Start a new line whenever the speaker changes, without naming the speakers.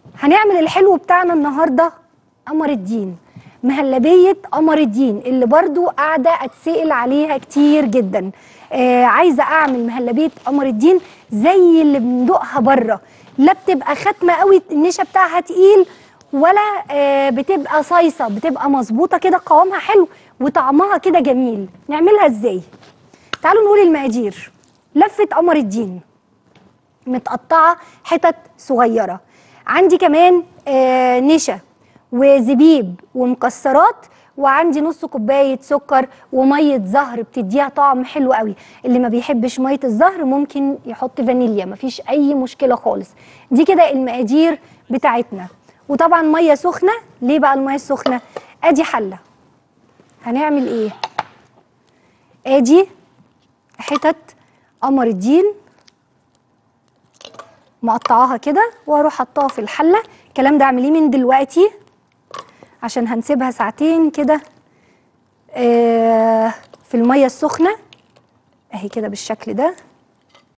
هنعمل الحلو بتاعنا النهارده قمر الدين مهلبية قمر الدين اللي برضو قاعدة أتسأل عليها كتير جدا آه عايزة أعمل مهلبية قمر الدين زي اللي بندوقها بره لا بتبقى ختمة قوي النشا بتاعها تقيل ولا آه بتبقى صيصة بتبقى مظبوطة كده قوامها حلو وطعمها كده جميل نعملها ازاي تعالوا نقول المقادير لفة قمر الدين متقطعة حتت صغيرة عندي كمان آه نشا وزبيب ومكسرات وعندي نص كوبايه سكر وميه زهر بتديها طعم حلو قوي اللي ما بيحبش ميه الزهر ممكن يحط فانيليا مفيش اي مشكله خالص دي كده المقادير بتاعتنا وطبعا ميه سخنه ليه بقى الميه السخنه ادي حله هنعمل ايه ادي حتت قمر الدين مقطعاها كده واروح حطاها في الحله الكلام ده اعمليه من دلوقتي عشان هنسيبها ساعتين كده آه في الميه السخنه اهي كده بالشكل ده